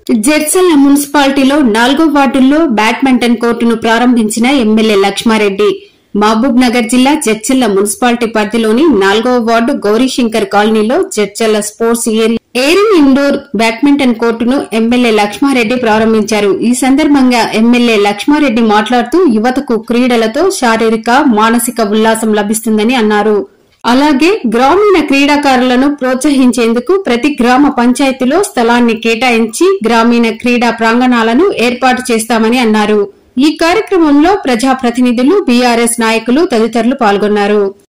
జెర్సల్ల మున్సిపాలిటీలో నాలుగో వార్డుల్లో బ్యాడ్మింటన్ కోర్టును ప్రారంభించిన ఎమ్మెల్యే లక్ష్మారెడ్డి మహబూబ్ నగర్ జిల్లా జడ్చల్ల మున్సిపాలిటీ పరిధిలోని నాలుగవ వార్డు గౌరీశంకర్ కాలనీలో Jadcherla sports area airing indoor badminton కోర్టును ఎమ్మెల్యే లక్ష్మారెడ్డి ప్రారంభించారు ఈ సందర్భంగా ఎమ్మెల్యే లక్ష్మారెడ్డి మాట్లాడుతూ యువతకు క్రీడలతో శారీరక మానసిక ఉల్లాసం లభిస్తుందని అన్నారు అలాగే గ్రామీణ క్రీడాకారులను ప్రోత్సహించేందుకు ప్రతి గ్రామ పంచాయతీలో స్థలాన్ని కేటాయించి గ్రామీణ క్రీడా ప్రాంగణాలను ఏర్పాటు చేస్తామని అన్నారు ఈ కార్యక్రమంలో ప్రజాప్రతినిధులు బీఆర్ఎస్ నాయకులు తదితరులు పాల్గొన్నారు